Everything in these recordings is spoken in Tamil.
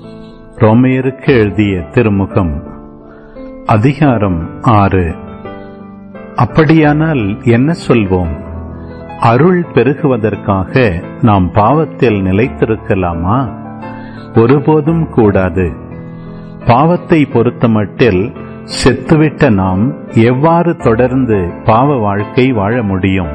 ரோமையருக்கு எழுதிய திருமுகம் அதிகாரம் ஆறு அப்படியானால் என்ன சொல்வோம் அருள் பெருகுவதற்காக நாம் பாவத்தில் நிலைத்திருக்கலாமா ஒருபோதும் கூடாது பாவத்தை பொறுத்தமட்டில் செத்துவிட்ட நாம் எவ்வாறு தொடர்ந்து பாவ வாழ்க்கை வாழ முடியும்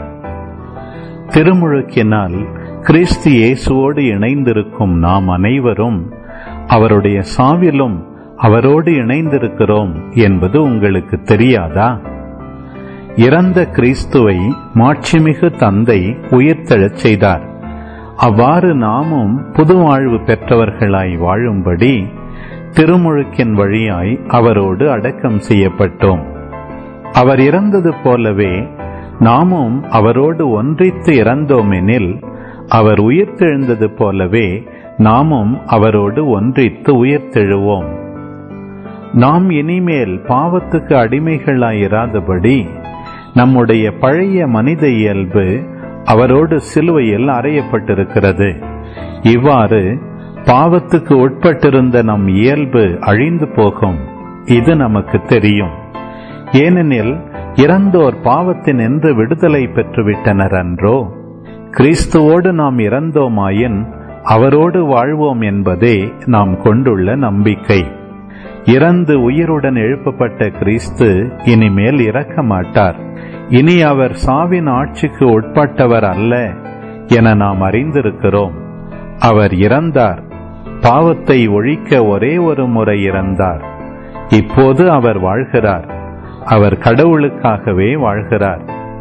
திருமுழுக்கினால் கிறிஸ்து இயேசுவோடு இணைந்திருக்கும் நாம் அனைவரும் அவருடைய சாவிலும் அவரோடு இணைந்திருக்கிறோம் என்பது உங்களுக்கு தெரியாதா இறந்த கிறிஸ்துவை மாட்சிமிகு தந்தை உயிர்த்தெழச் செய்தார் அவ்வாறு நாமும் புது வாழ்வு பெற்றவர்களாய் வாழும்படி திருமுழுக்கின் வழியாய் அவரோடு அடக்கம் செய்யப்பட்டோம் அவர் இறந்தது போலவே நாமும் அவரோடு ஒன்றித்து இறந்தோமெனில் அவர் உயிர்த்தெழுந்தது போலவே நாமும் அவரோடு ஒன்றித்து உயிர்த்தெழுவோம் நாம் இனிமேல் பாவத்துக்கு அடிமைகளாயிராதபடி நம்முடைய பழைய மனித இயல்பு அவரோடு சிலுவையில் அறையப்பட்டிருக்கிறது இவ்வாறு பாவத்துக்கு உட்பட்டிருந்த நம் இயல்பு அழிந்து போகும் இது நமக்கு தெரியும் ஏனெனில் இறந்தோர் பாவத்தின் என்று விடுதலை பெற்றுவிட்டனர் அன்றோ கிறிஸ்துவோடு நாம் இறந்தோமாயின் அவரோடு வாழ்வோம் என்பதே நாம் கொண்டுள்ள நம்பிக்கை இறந்து உயிருடன் எழுப்பப்பட்ட கிறிஸ்து இனிமேல் இறக்க மாட்டார் இனி அவர் சாவின் ஆட்சிக்கு உட்பட்டவர் அல்ல என நாம் அறிந்திருக்கிறோம் அவர் இறந்தார் பாவத்தை ஒழிக்க ஒரே ஒரு முறை இறந்தார் இப்போது அவர் வாழ்கிறார் அவர் கடவுளுக்காகவே வாழ்கிறார்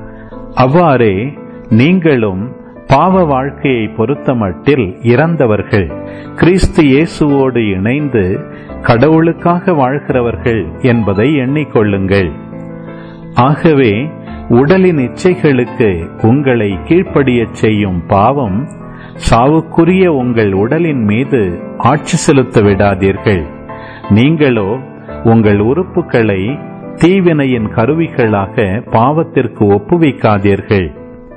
அவ்வாறே நீங்களும் பாவ வாழ்க்கையை பொறுத்தமட்டில் இறந்தவர்கள் கிறிஸ்து இயேசுவோடு இணைந்து கடவுளுக்காக வாழ்கிறவர்கள் என்பதை எண்ணிக்கொள்ளுங்கள் ஆகவே உடலின் இச்சைகளுக்கு உங்களை கீழ்ப்படியச் செய்யும் பாவம் சாவுக்குரிய உங்கள் உடலின் மீது ஆட்சி செலுத்த விடாதீர்கள் நீங்களோ உங்கள் உறுப்புகளை தீவினையின் கருவிகளாக பாவத்திற்கு ஒப்புவிக்காதீர்கள்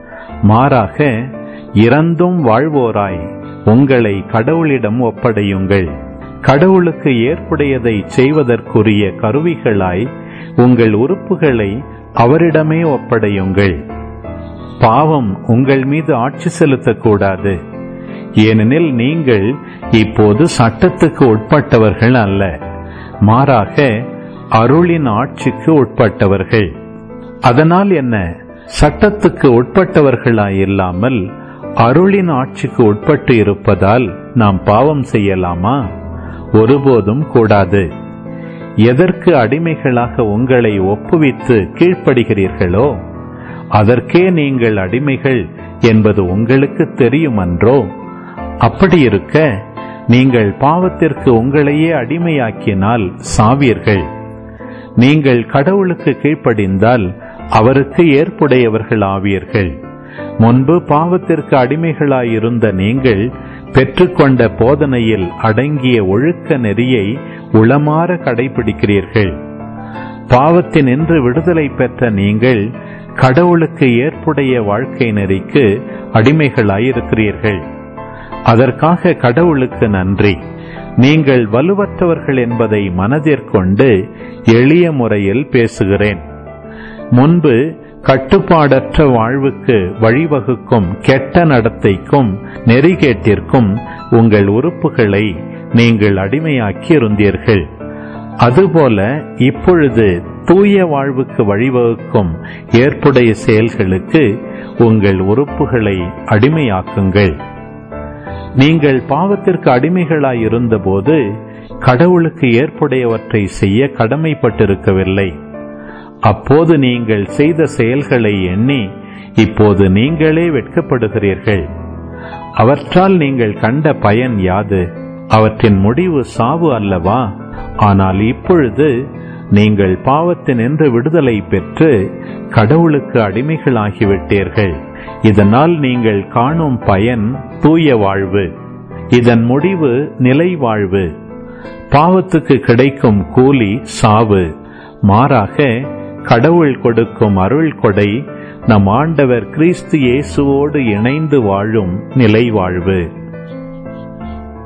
மாறாக இறந்தும் வாழ்வோராய் உங்களை கடவுளிடம் ஒப்படையுங்கள் கடவுளுக்கு ஏற்புடையதை செய்வதற்குரிய கருவிகளாய் உங்கள் உறுப்புகளை அவரிடமே ஒப்படையுங்கள் பாவம் உங்கள் மீது ஆட்சி செலுத்தக்கூடாது ஏனெனில் நீங்கள் இப்போது சட்டத்துக்கு உட்பட்டவர்கள் அல்ல மாறாக அருளின் ஆட்சிக்கு உட்பட்டவர்கள் அதனால் என்ன சட்டத்துக்கு உட்பட்டவர்களாயில்லாமல் அருளின் ஆட்சிக்கு உட்பட்டு இருப்பதால் நாம் பாவம் செய்யலாமா ஒருபோதும் கூடாது எதற்கு அடிமைகளாக உங்களை ஒப்புவித்து கீழ்ப்படுகிறீர்களோ அதற்கே நீங்கள் அடிமைகள் என்பது உங்களுக்கு தெரியுமன்றோ அப்படி இருக்க நீங்கள் பாவத்திற்கு உங்களையே அடிமையாக்கினால் சாவீர்கள் நீங்கள் கடவுளுக்கு கீழ்ப்படிந்தால் அவருக்கு ஏற்புடையவர்கள் ஆவீர்கள் முன்பு பாவத்திற்கு அடிமைகளாயிருந்த நீங்கள் பெற்றுக்கொண்ட போதனையில் அடங்கிய ஒழுக்க நெறியை உளமாற கடைபிடிக்கிறீர்கள் பாவத்தினின்று விடுதலை பெற்ற நீங்கள் கடவுளுக்கு ஏற்புடைய வாழ்க்கை நெறிக்கு அடிமைகளாயிருக்கிறீர்கள் அதற்காக கடவுளுக்கு நன்றி நீங்கள் வலுவற்றவர்கள் என்பதை மனதிற்கொண்டு எளிய முறையில் பேசுகிறேன் முன்பு கட்டுப்பாடற்ற வாழ்வுக்கு வழிவகுக்கும் கெட்ட நடத்தைக்கும் நெறிகேட்டிற்கும் உங்கள் உறுப்புகளை நீங்கள் அடிமையாக்கி இருந்தீர்கள் அதுபோல இப்பொழுது தூய வாழ்வுக்கு வழிவகுக்கும் ஏற்புடைய செயல்களுக்கு உங்கள் உறுப்புகளை அடிமையாக்குங்கள் நீங்கள் பாவத்திற்கு அடிமைகளாய் இருந்தபோது கடவுளுக்கு ஏற்புடையவற்றை செய்ய கடமைப்பட்டிருக்கவில்லை அப்போது நீங்கள் செய்த செயல்களை எண்ணி இப்போது நீங்களே வெட்கப்படுகிறீர்கள் அவற்றால் நீங்கள் கண்ட பயன் யாது அவற்றின் முடிவு சாவு அல்லவா ஆனால் இப்பொழுது நீங்கள் பாவத்தினின்று விடுதலை பெற்று கடவுளுக்கு அடிமைகளாகிவிட்டீர்கள் இதனால் நீங்கள் காணும் பயன் தூய வாழ்வு இதன் முடிவு நிலை வாழ்வு பாவத்துக்கு கிடைக்கும் கூலி சாவு மாறாக கடவுள் கொடுக்கும் அருள் கொடை நம் ஆண்டவர் கிறிஸ்து இயேசுவோடு இணைந்து வாழும் நிலை வாழ்வு